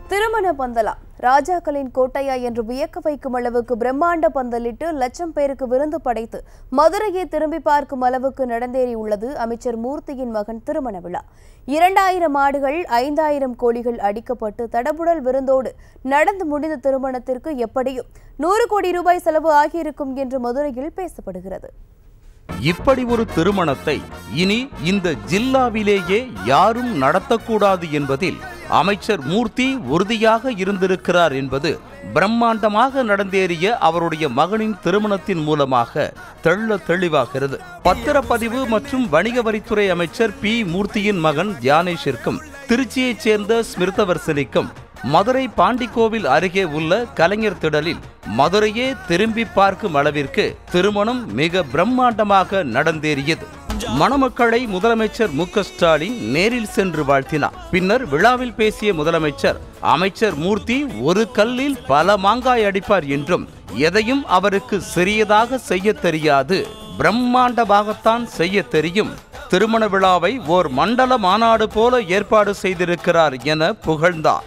திருமண பந்தலா ராஜாக்களின் கோட்டையா என்று வியக்க வைக்கும் அளவுக்கு பிரம்மாண்ட பந்தலிட்டு லட்சம் பேருக்கு விருந்து படைத்து மதுரையை திரும்பி பார்க்கும் அளவுக்கு நடந்தேறியுள்ளது அமைச்சர் மூர்த்தியின் மகன் திருமண விழா இரண்டாயிரம் ஆடுகள் ஐந்தாயிரம் கோழிகள் அடிக்கப்பட்டு தடபுடல் விருந்தோடு நடந்து முடிந்த திருமணத்திற்கு எப்படியும் நூறு கோடி ரூபாய் செலவு ஆகியிருக்கும் என்று மதுரையில் பேசப்படுகிறது இப்படி ஒரு திருமணத்தை இனி இந்த ஜில்லாவிலேயே யாரும் நடத்தக்கூடாது என்பதில் அமைச்சர் மூர்த்தி உறுதியாக இருந்திருக்கிறார் என்பது பிரம்மாண்டமாக நடந்தேறிய அவருடைய மகனின் திருமணத்தின் மூலமாக தெள்ள தெளிவாகிறது பத்திரப்பதிவு மற்றும் வணிக வரித்துறை அமைச்சர் பி மூர்த்தியின் மகன் தியானேஷிற்கும் திருச்சியைச் சேர்ந்த ஸ்மிருதவர்சனிக்கும் மதுரை பாண்டிக்கோவில் அருகே உள்ள கலைஞர் திடலில் மதுரையே திரும்பி பார்க்கும் அளவிற்கு திருமணம் மிக பிரம்மாண்டமாக நடந்தேறியது மணமக்களை முதலமைச்சர் மு க ஸ்டாலின் நேரில் சென்று வாழ்த்தினார் பின்னர் விழாவில் பேசிய முதலமைச்சர் அமைச்சர் மூர்த்தி ஒரு கல்லில் பல மாங்காய் அடிப்பார் என்றும் எதையும் அவருக்கு சிறியதாக செய்ய தெரியாது பிரம்மாண்டமாகத்தான் செய்ய தெரியும் திருமண விழாவை ஓர் மண்டல மாநாடு போல ஏற்பாடு செய்திருக்கிறார் என புகழ்ந்தார்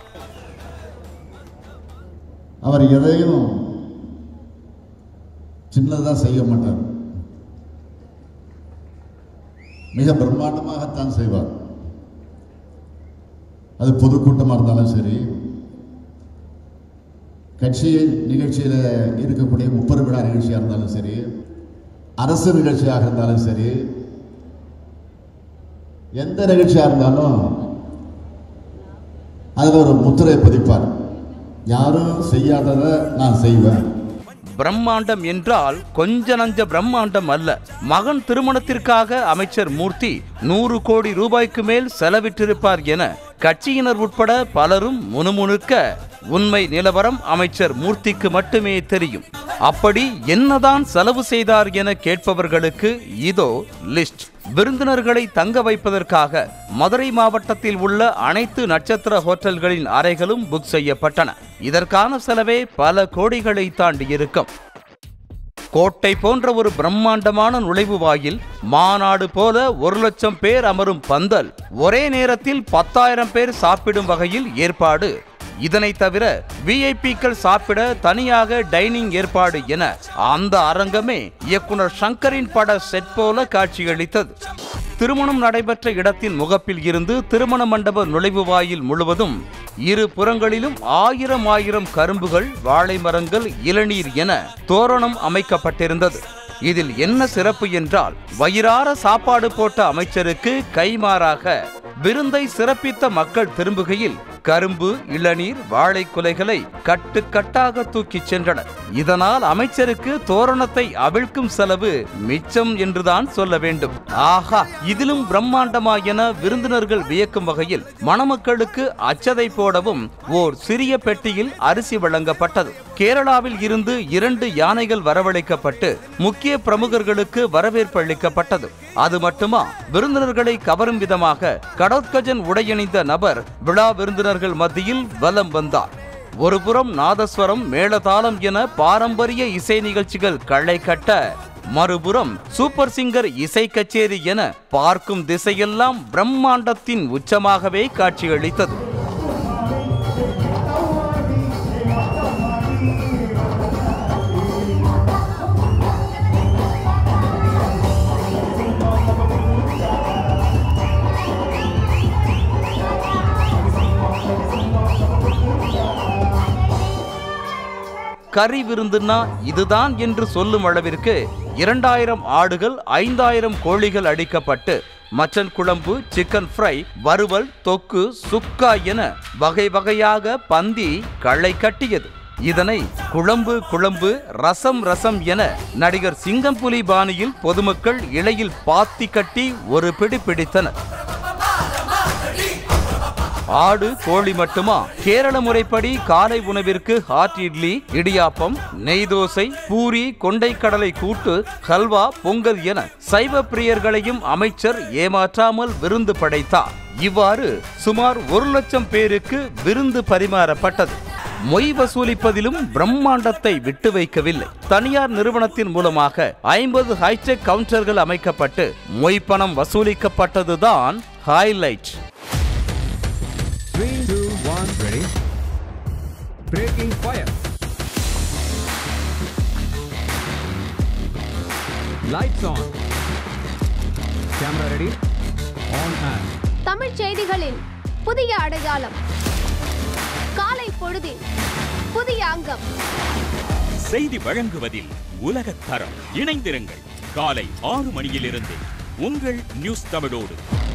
அவர் எதையும் சின்னதாக செய்ய மாட்டார் மிக பிரம்மாண்டமாகத்தான் செய்வார் அது பொதுக்கூட்டமாக இருந்தாலும் சரி கட்சி நிகழ்ச்சியில் இருக்கக்கூடிய முப்பது விழா நிகழ்ச்சியாக இருந்தாலும் சரி அரசு நிகழ்ச்சியாக இருந்தாலும் சரி எந்த நிகழ்ச்சியாக இருந்தாலும் அதில் ஒரு முத்திரை பதிப்பார் யாரும் செய்யாததை நான் செய்வேன் பிரம்மாண்டம் என்றால் கொஞ்ச நஞ்ச பிரம்மாண்டம் அல்ல மகன் திருமணத்திற்காக அமைச்சர் மூர்த்தி நூறு கோடி ரூபாய்க்கு மேல் செலவிட்டிருப்பார் என கட்சியினர் உட்பட பலரும் முணுமுணுக்க உண்மை நிலவரம் அமைச்சர் மூர்த்திக்கு மட்டுமே தெரியும் அப்படி என்னதான் செலவு செய்தார் என கேட்பவர்களுக்கு இதோ லிஸ்ட் விருந்தினர்களை தங்க வைப்பதற்காக மதுரை மாவட்டத்தில் உள்ள அனைத்து நட்சத்திர ஹோட்டல்களின் அறைகளும் புக் செய்யப்பட்டன இதற்கான செலவே பல கோடிகளை தாண்டி இருக்கும் கோட்டை போன்ற ஒரு பிரம்மாண்டமான நுழைவு வாயில் மாநாடு போல ஒரு லட்சம் பேர் அமரும் பந்தல் ஒரே நேரத்தில் பத்தாயிரம் பேர் சாப்பிடும் வகையில் ஏற்பாடு இதனை தவிர விஐபிக்கள் சாப்பிட தனியாக டைனிங் ஏற்பாடு என அந்த அரங்கமே இயக்குனர் சங்கரின் பட செட் போல காட்சியளித்தது திருமணம் நடைபெற்ற இடத்தின் முகப்பில் இருந்து திருமண மண்டப நுழைவு வாயில் முழுவதும் இரு புறங்களிலும் ஆயிரம் ஆயிரம் கரும்புகள் வாழை மரங்கள் இளநீர் என தோரணம் அமைக்கப்பட்டிருந்தது இதில் என்ன சிறப்பு என்றால் வயிறார சாப்பாடு போட்ட அமைச்சருக்கு கைமாறாக விருந்தை சிறப்பித்த மக்கள் திரும்புகையில் கரும்பு இளநீர் வாழை குலைகளை கட்டு கட்டாக தூக்கிச் சென்றனர் இதனால் அமைச்சருக்கு தோரணத்தை அவிழ்க்கும் செலவு மிச்சம் என்றுதான் சொல்ல வேண்டும் ஆஹா இதிலும் பிரம்மாண்டமா என விருந்தினர்கள் வியக்கும் வகையில் மணமக்களுக்கு அச்சதை போடவும் ஓர் சிறிய பெட்டியில் அரிசி வழங்கப்பட்டது கேரளாவில் இருந்து இரண்டு யானைகள் வரவழைக்கப்பட்டு முக்கிய பிரமுகர்களுக்கு வரவேற்பு அளிக்கப்பட்டது அது மட்டுமா விருந்தினர்களை கவரும் விதமாக கடோத்கஜன் உடையணிந்த நபர் விழா விருந்தினர்கள் மத்தியில் வலம் வந்தார் ஒருபுறம் நாதஸ்வரம் மேளதாளம் என பாரம்பரிய இசை நிகழ்ச்சிகள் களை கட்ட மறுபுறம் சூப்பர் சிங்கர் இசை கச்சேரி என பார்க்கும் திசையெல்லாம் பிரம்மாண்டத்தின் உச்சமாகவே காட்சியளித்தது கறி விருந்துன்னா இதுதான் என்று சொல்லும் அளவிற்கு இரண்டாயிரம் ஆடுகள் ஐந்தாயிரம் கோழிகள் அடிக்கப்பட்டு மட்டன் குழம்பு சிக்கன் ஃப்ரை வறுவல் தொக்கு சுக்கா என வகை வகையாக பந்தி களை கட்டியது இதனை குழம்பு குழம்பு ரசம் ரசம் என நடிகர் சிங்கம்புலி பாணியில் பொதுமக்கள் இலையில் பாத்தி கட்டி ஒரு பிடி பிடித்தனர் ஆடு கோழி மட்டுமா கேரள முறைப்படி காலை உணவிற்கு ஹாட் இட்லி இடியாப்பம் நெய் தோசை பூரி கொண்டைக்கடலை கூட்டு ஹல்வா பொங்கல் என சைவ பிரியர்களையும் அமைச்சர் ஏமாற்றாமல் விருந்து படைத்தார் இவ்வாறு சுமார் ஒரு லட்சம் பேருக்கு விருந்து பரிமாறப்பட்டது மொய் வசூலிப்பதிலும் பிரம்மாண்டத்தை விட்டு வைக்கவில்லை தனியார் நிறுவனத்தின் மூலமாக ஐம்பது ஹைடெக் கவுண்டர்கள் அமைக்கப்பட்டு மொய் பணம் வசூலிக்கப்பட்டதுதான் highlight Three, two, one, ready. Breaking fire. Lights on. Camera ready? On and. தமிழ்ச் செய்திகளின் புதிய அடையாளம் காலை பொழுதின் புதிய அங்கம் செய்தி வழங்குவதில் உலகத் தரம் இணைந்திருங்கள் காலை ஆறு மணியிலிருந்து உங்கள் நியூஸ் தமிழோடு